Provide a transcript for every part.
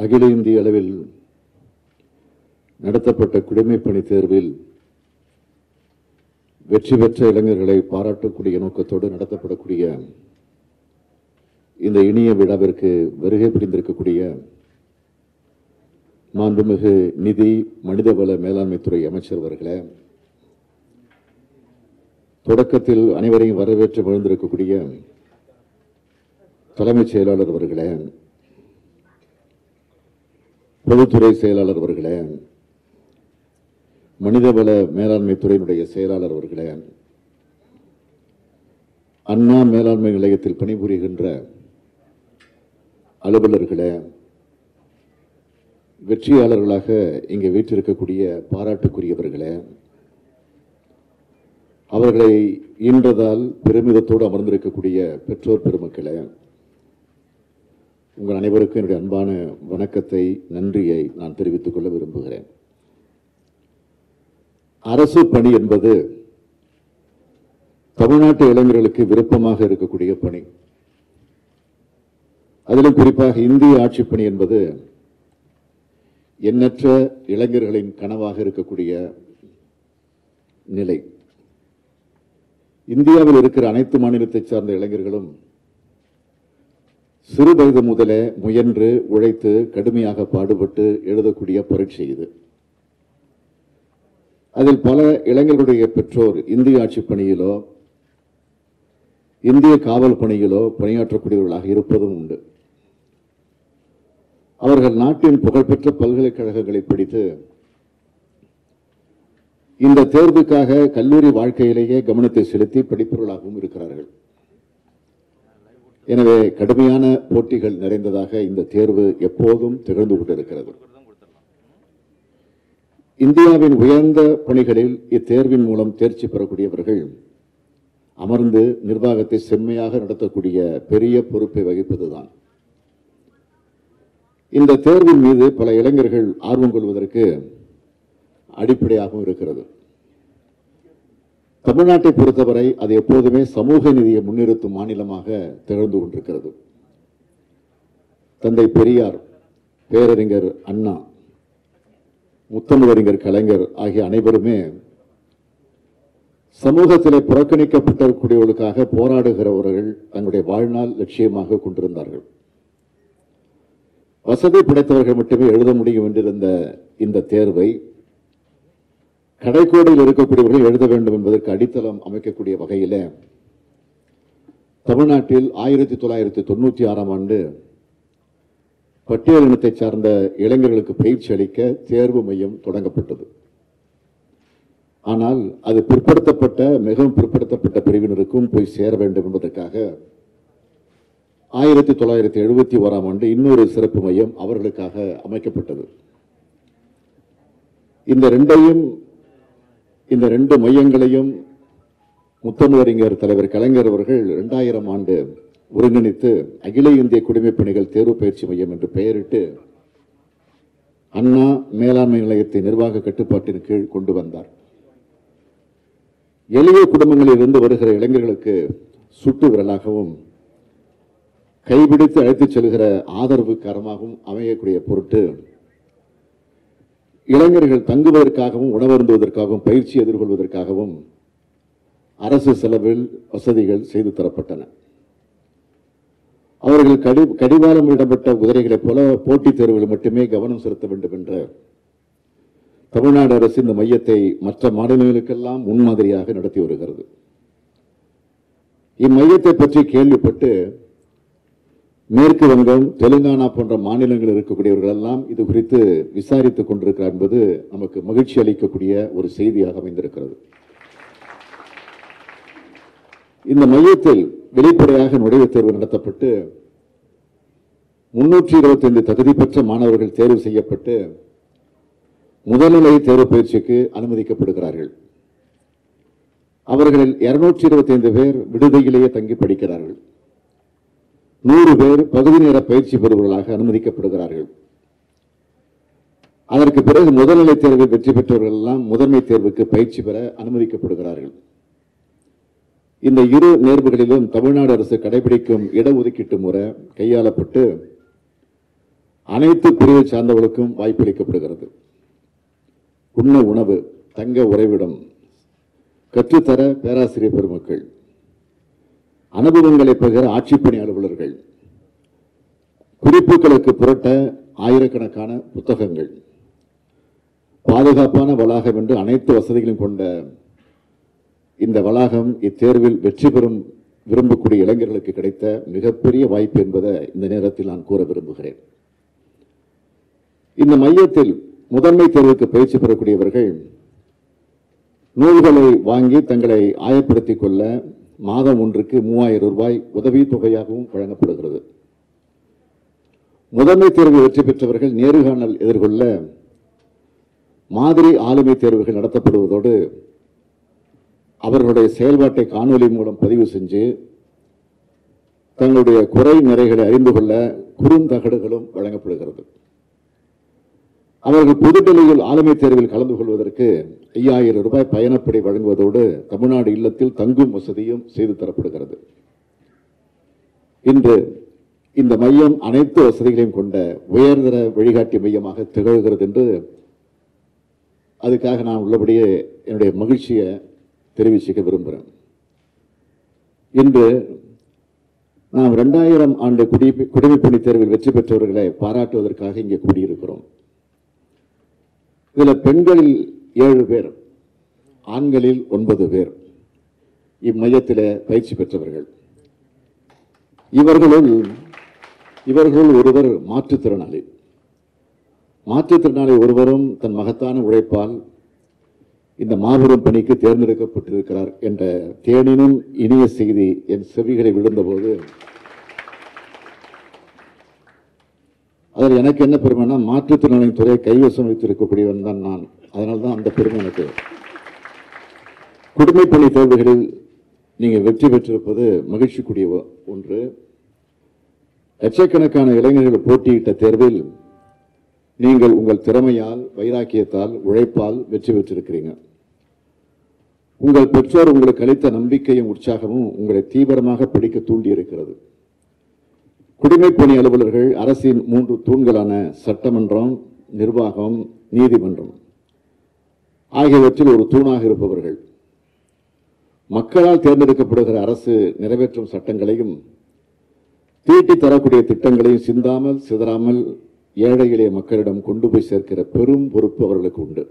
அகில இந்திய அளவில் நடத்தப்பட்ட குடிமைப்பணி தேர்வில் வெற்றி பெற்ற இளைஞர்களை பாராட்டக்கூடிய நோக்கத்தோடு நடத்தப்படக்கூடிய இந்த இனிய விழாவிற்கு வருகை புரிந்திருக்கக்கூடிய மாண்புமிகு நிதி மனிதவள மேலாண்மைத்துறை அமைச்சர் அவர்களே தொடக்கத்தில் அனைவரையும் வரவேற்று மகிழ்ந்திருக்கக்கூடிய தலைமைச் செயலாளர் அவர்களே பொதுத்துறை செயலாளர் அவர்களே மனிதவள மேலாண்மை துறையினுடைய செயலாளர் அவர்களே அண்ணா மேலாண்மை நிலையத்தில் பணிபுரிகின்ற அலுவலர்களே வெற்றியாளர்களாக இங்கே வீற்றிருக்கக்கூடிய பாராட்டுக்குரியவர்களே அவர்களை ஈன்றதால் பெருமிதத்தோடு அமர்ந்திருக்கக்கூடிய பெற்றோர் பெருமக்களே உங்கள் அனைவருக்கும் என்னுடைய அன்பான வணக்கத்தை நன்றியை நான் தெரிவித்துக் கொள்ள விரும்புகிறேன் அரசு பணி என்பது தமிழ்நாட்டு இளைஞர்களுக்கு விருப்பமாக இருக்கக்கூடிய பணி அதிலும் குறிப்பாக இந்திய ஆட்சி பணி என்பது எண்ணற்ற இளைஞர்களின் கனவாக இருக்கக்கூடிய நிலை இந்தியாவில் இருக்கிற அனைத்து மாநிலத்தைச் சார்ந்த இளைஞர்களும் சிறு வயது முதலே முயன்று உழைத்து கடுமையாக பாடுபட்டு எழுதக்கூடிய பரீட்சை இது அதில் பல இளைஞர்களுடைய பெற்றோர் இந்திய ஆட்சி பணியிலோ இந்திய காவல் பணியிலோ பணியாற்றக்கூடியவர்களாக இருப்பதும் உண்டு அவர்கள் நாட்டின் புகழ்பெற்ற பல்கலைக்கழகங்களை படித்து இந்த தேர்வுக்காக கல்லூரி வாழ்க்கையிலேயே கவனத்தை செலுத்தி படிப்பவர்களாகவும் இருக்கிறார்கள் எனவே கடுமையான போட்டிகள் நிறைந்ததாக இந்த தேர்வு எப்போதும் திகழ்ந்து கொண்டிருக்கிறது இந்தியாவின் உயர்ந்த பணிகளில் இத்தேர்வின் மூலம் தேர்ச்சி பெறக்கூடியவர்கள் அமர்ந்து நிர்வாகத்தை செம்மையாக நடத்தக்கூடிய பெரிய பொறுப்பை வகிப்பதுதான் இந்த தேர்வின் மீது பல இளைஞர்கள் ஆர்வம் கொள்வதற்கு அடிப்படையாகவும் இருக்கிறது தமிழ்நாட்டை பொறுத்தவரை அது எப்போதுமே சமூக நீதியை முன்னிறுத்தும் மாநிலமாக திகழ்ந்து கொண்டிருக்கிறது தந்தை பெரியார் பேரறிஞர் அண்ணா முத்தமிழறிஞர் கலைஞர் ஆகிய அனைவருமே சமூகத்திலே புறக்கணிக்கப்பட்டக்கூடியவர்களுக்காக போராடுகிறவர்கள் தங்களுடைய வாழ்நாள் லட்சியமாக கொண்டிருந்தார்கள் வசதி படைத்தவர்கள் மட்டுமே எழுத முடியும் என்றிருந்த இந்த தேர்வை கடைக்கோடியில் இருக்கக்கூடியவர்கள் எழுத வேண்டும் என்பதற்கு அடித்தளம் அமைக்கக்கூடிய வகையில தமிழ்நாட்டில் ஆயிரத்தி தொள்ளாயிரத்தி தொண்ணூற்றி ஆறாம் ஆண்டு பட்டியல் இனத்தைச் சார்ந்த இளைஞர்களுக்கு பயிற்சி அளிக்க தேர்வு மையம் தொடங்கப்பட்டது ஆனால் அது பிற்படுத்தப்பட்ட மிகவும் பிற்படுத்தப்பட்ட பிரிவினருக்கும் போய் சேர வேண்டும் என்பதற்காக ஆயிரத்தி தொள்ளாயிரத்தி எழுபத்தி ஓராம் ஆண்டு இன்னொரு சிறப்பு மையம் அவர்களுக்காக அமைக்கப்பட்டது இந்த ரெண்டையும் இந்த ரெண்டு மையங்களையும் முத்தமிழறிஞர் தலைவர் கலைஞர் அவர்கள் இரண்டாயிரம் ஆண்டு ஒருங்கிணைத்து அகில இந்திய குடிமைப் பணிகள் தேர்வு பயிற்சி மையம் என்று பெயரிட்டு அண்ணா மேலாண்மை நிலையத்தை நிர்வாக கட்டுப்பாட்டின் கீழ் கொண்டு வந்தார் எளிய குடும்பங்களில் இருந்து வருகிற இளைஞர்களுக்கு சுட்டு விரலாகவும் கைபிடித்து அழைத்துச் செல்கிற ஆதரவு கரமாகவும் அமையக்கூடிய பொருட்டு இளைஞர்கள் தங்குவதற்காகவும் உணவருந்துவதற்காகவும் பயிற்சி எதிர்கொள்வதற்காகவும் அரசு செலவில் வசதிகள் செய்து தரப்பட்டன அவர்கள் கடி கடிவாளம் இடப்பட்ட குதிரைகளைப் போல போட்டித் தேர்வுகள் மட்டுமே கவனம் செலுத்த வேண்டும் என்ற தமிழ்நாடு அரசு இந்த மையத்தை மற்ற மாநிலங்களுக்கெல்லாம் முன்மாதிரியாக நடத்தி வருகிறது இம்மையத்தை பற்றி கேள்விப்பட்டு மேற்கு வங்கம் தெலுங்கானா போன்ற மாநிலங்களில் இருக்கக்கூடியவர்கள் எல்லாம் இது குறித்து விசாரித்துக் கொண்டிருக்கிறார் என்பது நமக்கு மகிழ்ச்சி அளிக்கக்கூடிய ஒரு செய்தியாக அமைந்திருக்கிறது இந்த மையத்தில் வெளிப்படையாக நுழைவுத் தேர்வு நடத்தப்பட்டு முன்னூற்றி இருபத்தைந்து தகுதி பெற்ற மாணவர்கள் தேர்வு செய்யப்பட்டு முதல்நிலை தேர்வு பயிற்சிக்கு அனுமதிக்கப்படுகிறார்கள் அவர்களில் இருநூற்றி இருபத்தைந்து பேர் விடுதியிலேயே தங்கி படிக்கிறார்கள் நூறு பேர் பகுதி நேர பயிற்சி பெறுபவர்களாக அனுமதிக்கப்படுகிறார்கள் அதற்கு பிறகு முதல்நிலை தேர்வில் வெற்றி பெற்றவர்கள் எல்லாம் முதன்மை தேர்வுக்கு பயிற்சி பெற அனுமதிக்கப்படுகிறார்கள் இந்த இரு நேர்வுகளிலும் தமிழ்நாடு அரசு கடைபிடிக்கும் இடஒதுக்கீட்டு முறை கையாளப்பட்டு அனைத்து பிரிவை சார்ந்தவர்களுக்கும் வாய்ப்பளிக்கப்படுகிறது உண்ண உணவு தங்க உறைவிடம் கற்றுத்தர பேராசிரியர் பெருமக்கள் அனுபவங்களை பகிர ஆட்சிப்பணி அலுவலர்கள் குறிப்புகளுக்கு புரட்ட ஆயிரக்கணக்கான புத்தகங்கள் பாதுகாப்பான வளாகம் என்று அனைத்து வசதிகளும் கொண்ட இந்த வளாகம் இத்தேர்வில் வெற்றி பெறும் விரும்பக்கூடிய இளைஞர்களுக்கு கிடைத்த மிகப்பெரிய வாய்ப்பு என்பதை இந்த நேரத்தில் நான் கூற விரும்புகிறேன் இந்த மையத்தில் முதன்மை தேர்வுக்கு பயிற்சி பெறக்கூடியவர்கள் நூல்களை வாங்கி தங்களை ஆயப்படுத்திக் கொள்ள மாதம் ஒன்றுக்கு மூவாயிரம் ரூபாய் உதவி தொகையாகவும் வழங்கப்படுகிறது முதன்மை தேர்வு வெற்றி பெற்றவர்கள் நேர்காணல் எதிர்கொள்ள மாதிரி ஆளுமை தேர்வுகள் நடத்தப்படுவதோடு அவர்களுடைய செயல்பாட்டை காணொலி மூலம் பதிவு செஞ்சு தங்களுடைய குறை நிறைகளை அறிந்து கொள்ள குறுந்தகடுகளும் வழங்கப்படுகிறது அவர்கள் புதுடெல்லியில் ஆளுமை தேர்வில் கலந்து கொள்வதற்கு ஐயாயிரம் ரூபாய் பயணப்படி வழங்குவதோடு தமிழ்நாடு இல்லத்தில் தங்கும் வசதியும் செய்து தரப்படுகிறது இன்று இந்த மையம் அனைத்து வசதிகளையும் கொண்ட உயர்தர வழிகாட்டி மையமாக திகழ்கிறது என்று அதுக்காக நான் உள்ளபடியே என்னுடைய மகிழ்ச்சியை தெரிவிச்சுக்க விரும்புகிறேன் இன்று நாம் ரெண்டாயிரம் ஆண்டு குடி குடிமைப்பணி தேர்வில் வெற்றி பெற்றவர்களை பாராட்டுவதற்காக இங்கே கூடியிருக்கிறோம் இதில் பெண்களில் ஏழு பேர் ஆண்களில் ஒன்பது பேர் இம்மையத்தில் பயிற்சி பெற்றவர்கள் இவர்களுள் இவர்களுள் ஒருவர் மாற்றுத்திறனாளி மாற்றுத்திறனாளி ஒருவரும் தன் மகத்தான உழைப்பால் இந்த மாபெரும் பணிக்கு தேர்ந்தெடுக்கப்பட்டிருக்கிறார் என்ற தேனினும் இனிய செய்தி என் செவிகளை விழுந்தபோது அதில் எனக்கு என்ன பெருமைன்னா மாற்றுத்திறனாளியின் துறையை கைவசம் வைத்திருக்கக்கூடியவன் தான் நான் அதனால தான் அந்த பெருமை எனக்கு குடிமைப்பணி தேர்வுகளில் நீங்கள் வெற்றி பெற்றிருப்பது மகிழ்ச்சிக்குரிய ஒ- ஒன்று லட்சக்கணக்கான இளைஞர்கள் போட்டியிட்ட தேர்வில் நீங்கள் உங்கள் திறமையால் வைராக்கியத்தால் உழைப்பால் வெற்றி பெற்றிருக்கிறீங்க உங்கள் பெற்றோர் உங்களுக்கு அளித்த நம்பிக்கையும் உற்சாகமும் உங்களை தீவிரமாக படிக்க தூண்டி இருக்கிறது குடிமைப்பணி அலுவலர்கள் அரசின் மூன்று தூண்களான சட்டமன்றம் நிர்வாகம் நீதிமன்றம் ஆகியவற்றில் ஒரு தூணாக இருப்பவர்கள் மக்களால் தேர்ந்தெடுக்கப்படுகிற அரசு நிறைவேற்றும் சட்டங்களையும் தீட்டி தரக்கூடிய திட்டங்களையும் சிந்தாமல் சிதறாமல் ஏழை எளிய மக்களிடம் கொண்டு போய் சேர்க்கிற பெரும் பொறுப்பு அவர்களுக்கு உண்டு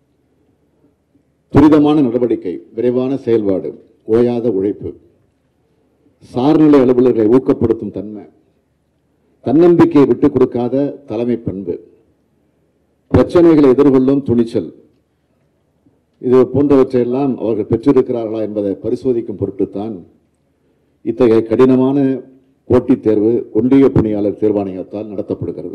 துரிதமான நடவடிக்கை விரைவான செயல்பாடு ஓயாத உழைப்பு சார்நிலை அலுவலர்களை ஊக்கப்படுத்தும் தன்மை தன்னம்பிக்கையை விட்டுக் கொடுக்காத தலைமை பண்பு பிரச்சனைகளை எதிர்கொள்ளும் துணிச்சல் இது போன்றவற்றையெல்லாம் அவர்கள் பெற்றிருக்கிறார்களா என்பதை பரிசோதிக்கும் பொருட்டுத்தான் இத்தகைய கடினமான போட்டித் தேர்வு ஒன்றிய பணியாளர் தேர்வாணையத்தால் நடத்தப்படுகிறது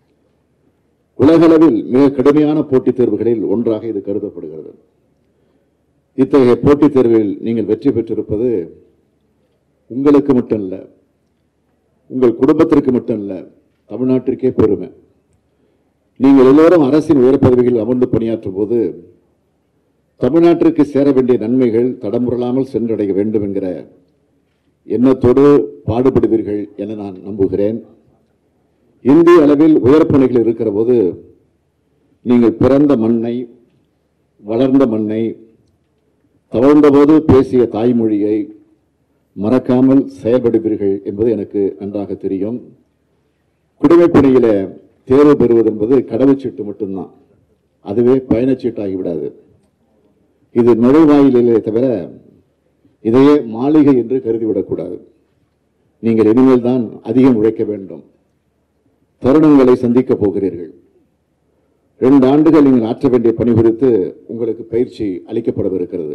உலகளவில் மிக கடுமையான போட்டித் தேர்வுகளில் ஒன்றாக இது கருதப்படுகிறது இத்தகைய போட்டித் தேர்வில் நீங்கள் வெற்றி பெற்றிருப்பது உங்களுக்கு மட்டும் இல்ல உங்கள் குடும்பத்திற்கு மட்டும் இல்ல தமிழ்நாட்டிற்கே பெருமை நீங்கள் எல்லோரும் அரசின் உயர் பதவிகளில் அமர்ந்து பணியாற்றும் போது தமிழ்நாட்டிற்கு சேர வேண்டிய நன்மைகள் தடமுறலாமல் சென்றடைய வேண்டும் என்கிற எண்ணத்தோடு பாடுபடுவீர்கள் என நான் நம்புகிறேன் இந்திய அளவில் உயர் பணிகள் இருக்கிற போது நீங்கள் பிறந்த மண்ணை வளர்ந்த மண்ணை தவழ்ந்தபோது பேசிய தாய்மொழியை மறக்காமல் செயல்படுவீர்கள் என்பது எனக்கு நன்றாக தெரியும் குடிமைப்பணியில தேர்வு பெறுவது என்பது கடவுச்சீட்டு மட்டும்தான் அதுவே பயணச்சீட்டாகி விடாது இது நுழைவாயிலே தவிர இதையே மாளிகை என்று கருதிவிடக்கூடாது நீங்கள் இனிமேல் தான் அதிகம் உழைக்க வேண்டும் தருணங்களை சந்திக்கப் போகிறீர்கள் ரெண்டு ஆண்டுகள் நீங்கள் ஆற்ற வேண்டிய பணி குறித்து உங்களுக்கு பயிற்சி அளிக்கப்படவிருக்கிறது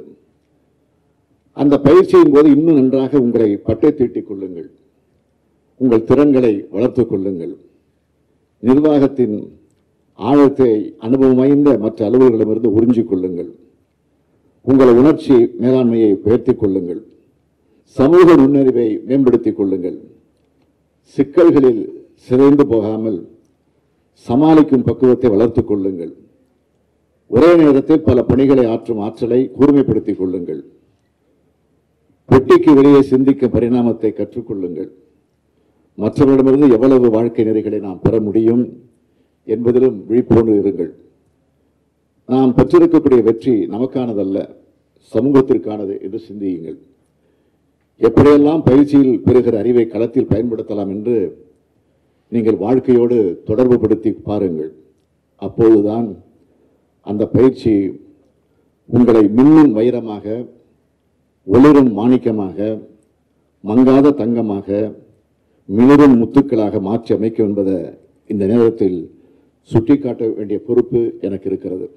அந்த பயிற்சியின் போது இன்னும் நன்றாக உங்களை பட்டை தீட்டிக் கொள்ளுங்கள் உங்கள் திறன்களை வளர்த்துக் கொள்ளுங்கள் நிர்வாகத்தின் ஆழத்தை அனுபவம் வாய்ந்த மற்ற அலுவலர்களிடமிருந்து உறிஞ்சிக் கொள்ளுங்கள் உங்கள் உணர்ச்சி மேலாண்மையை உயர்த்திக் கொள்ளுங்கள் சமூக நுண்ணறிவை மேம்படுத்திக் கொள்ளுங்கள் சிக்கல்களில் சிதைந்து போகாமல் சமாளிக்கும் பக்குவத்தை வளர்த்துக் கொள்ளுங்கள் ஒரே நேரத்தில் பல பணிகளை ஆற்றும் ஆற்றலை கூர்மைப்படுத்திக் கொள்ளுங்கள் பெட்டிக்கு வெளியே சிந்திக்கும் பரிணாமத்தை கற்றுக்கொள்ளுங்கள் மற்றவரிடமிருந்து எவ்வளவு வாழ்க்கை நெறிகளை நாம் பெற முடியும் என்பதிலும் விழிப்புணர்வு இருங்கள் நாம் பெற்றிருக்கக்கூடிய வெற்றி நமக்கானதல்ல சமூகத்திற்கானது என்று சிந்தியுங்கள் எப்படியெல்லாம் பயிற்சியில் பெறுகிற அறிவை களத்தில் பயன்படுத்தலாம் என்று நீங்கள் வாழ்க்கையோடு தொடர்பு படுத்தி பாருங்கள் அப்பொழுதுதான் அந்த பயிற்சி உங்களை மின்னும் வைரமாக ஒளிரும் மாணிக்கமாக மங்காத தங்கமாக மிளரும் முத்துக்களாக மாற்றி அமைக்கும் என்பதை இந்த நேரத்தில் சுட்டிக்காட்ட வேண்டிய பொறுப்பு எனக்கு இருக்கிறது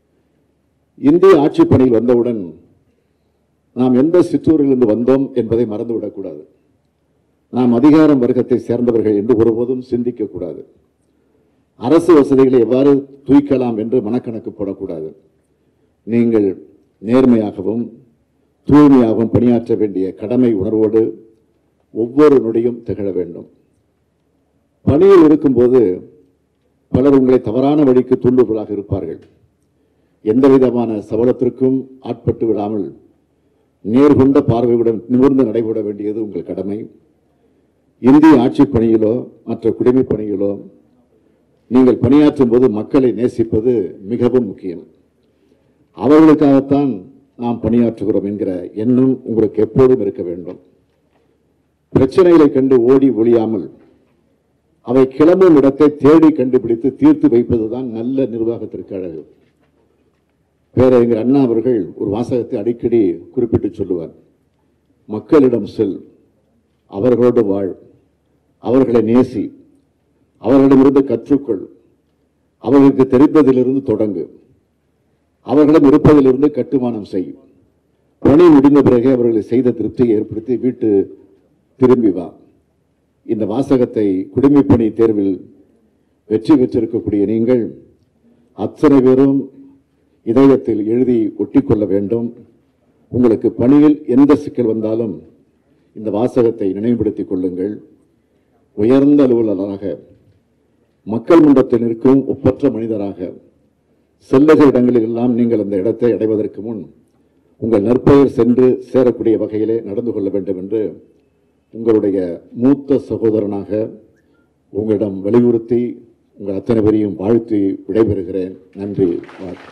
இந்திய ஆட்சி பணியில் வந்தவுடன் நாம் எந்த சிற்றூரிலிருந்து வந்தோம் என்பதை மறந்துவிடக்கூடாது நாம் அதிகாரம் வர்க்கத்தை சேர்ந்தவர்கள் என்று ஒருபோதும் சிந்திக்கக்கூடாது அரசு வசதிகளை எவ்வாறு தூய்க்கலாம் என்று மனக்கணக்கு போடக்கூடாது நீங்கள் நேர்மையாகவும் தூய்மையாகவும் பணியாற்ற வேண்டிய கடமை உணர்வோடு ஒவ்வொரு நொடியும் திகழ வேண்டும் பணியில் இருக்கும்போது பலர் உங்களை தவறான வழிக்கு தூண்டுகோலாக இருப்பார்கள் எந்த விதமான சபலத்திற்கும் ஆட்பட்டு விடாமல் நேர்கொண்ட பார்வையுடன் நிமிர்ந்து நடைபெற வேண்டியது உங்கள் கடமை இந்திய ஆட்சி பணியிலோ மற்ற குடிமைப் பணியிலோ நீங்கள் பணியாற்றும் போது மக்களை நேசிப்பது மிகவும் முக்கியம் அவர்களுக்காகத்தான் நாம் பணியாற்றுகிறோம் என்கிற எண்ணம் உங்களுக்கு எப்போதும் இருக்க வேண்டும் பிரச்சனைகளை கண்டு ஓடி ஒழியாமல் அவை கிளம்பும் இடத்தை தேடி கண்டுபிடித்து தீர்த்து வைப்பதுதான் நல்ல நிர்வாகத்திற்கு அழகு பேரறிஞர் அண்ணா அவர்கள் ஒரு வாசகத்தை அடிக்கடி குறிப்பிட்டு சொல்லுவார் மக்களிடம் செல் அவர்களோடு வாழ் அவர்களை நேசி அவர்களிடமிருந்து கற்றுக்கொள் அவர்களுக்கு தெரிந்ததிலிருந்து தொடங்கு அவர்களிடம் இருப்பதிலிருந்து கட்டுமானம் செய் பணி முடிந்த பிறகு அவர்களை செய்த திருப்தியை ஏற்படுத்தி வீட்டு திரும்பி வா இந்த வாசகத்தை குடிமைப்பணி தேர்வில் வெற்றி பெற்றிருக்கக்கூடிய நீங்கள் அத்தனை பேரும் இதயத்தில் எழுதி ஒட்டிக்கொள்ள வேண்டும் உங்களுக்கு பணியில் எந்த சிக்கல் வந்தாலும் இந்த வாசகத்தை நினைவுபடுத்திக் கொள்ளுங்கள் உயர்ந்த அலுவலராக மக்கள் மன்றத்தில் நிற்கும் ஒப்பற்ற மனிதராக செல்லுகிற இடங்களில் எல்லாம் நீங்கள் அந்த இடத்தை அடைவதற்கு முன் உங்கள் நற்பெயர் சென்று சேரக்கூடிய வகையிலே நடந்து கொள்ள வேண்டும் என்று உங்களுடைய மூத்த சகோதரனாக உங்களிடம் வலியுறுத்தி உங்கள் அத்தனை பேரையும் வாழ்த்தி விடைபெறுகிறேன் நன்றி வணக்கம்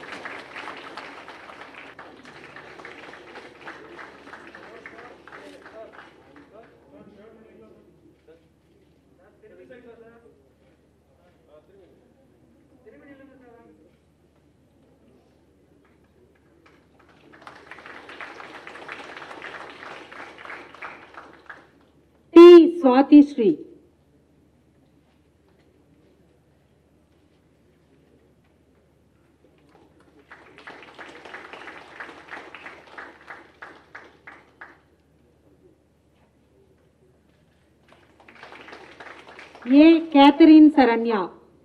T Swathi Sri A Catherine Saranya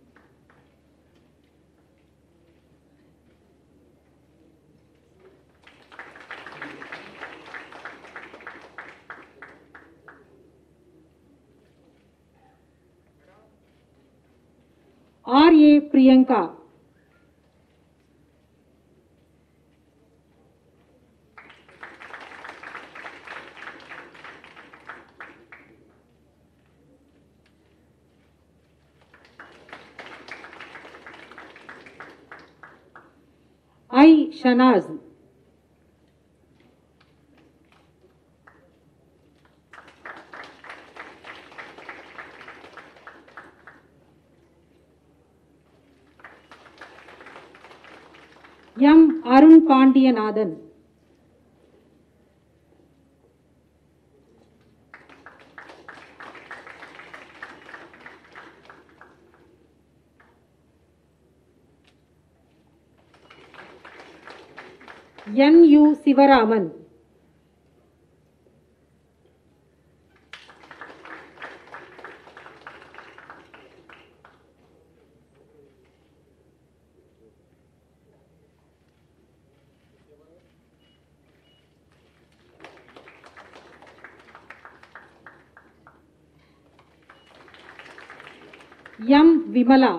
R A Priyanka I Shanaz M Arun Pandiyanathan N U Sivaraman M Vimala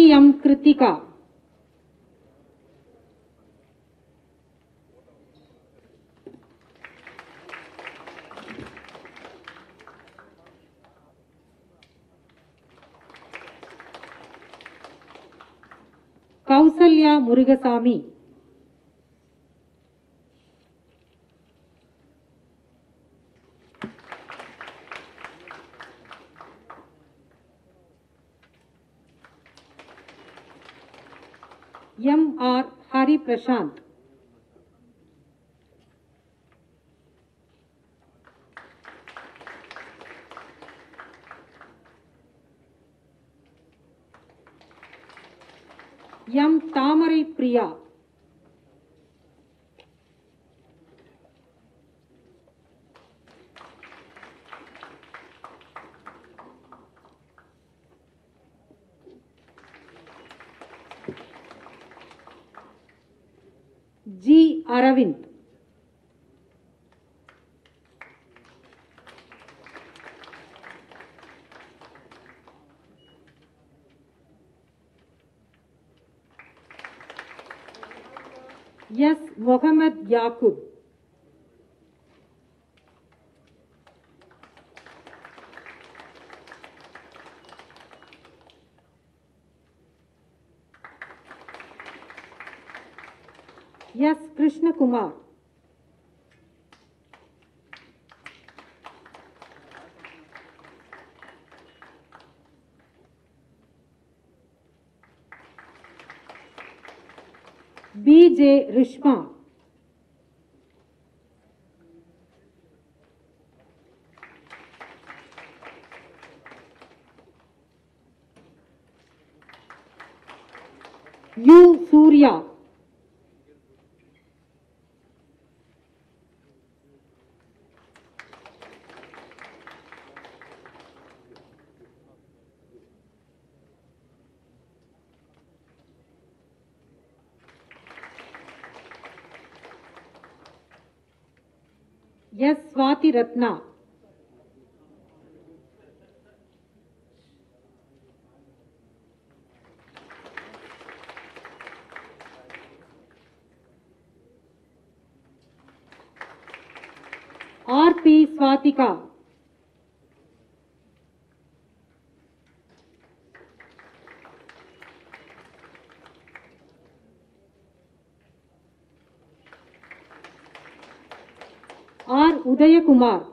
M Kiruthika Kousalya Murugasamy M R Hari Prasanth M Thamarai Priya G Aravind S Mohammed Yakub S Krishnakumar P J Rishma U Surya S Swathi Rathna R P Swathika R Udhayakumar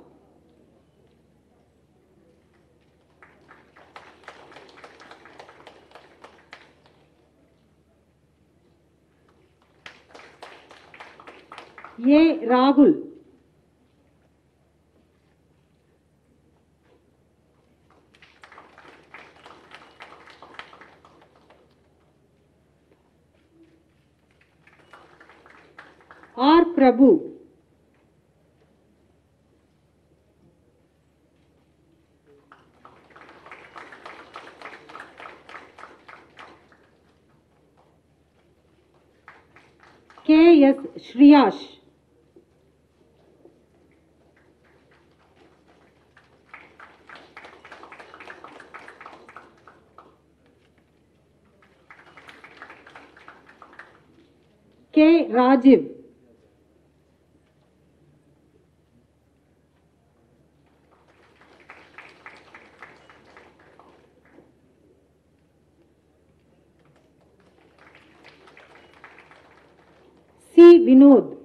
A ராகுல் R Prabhu K S Sriyash K Rajiv C Vinod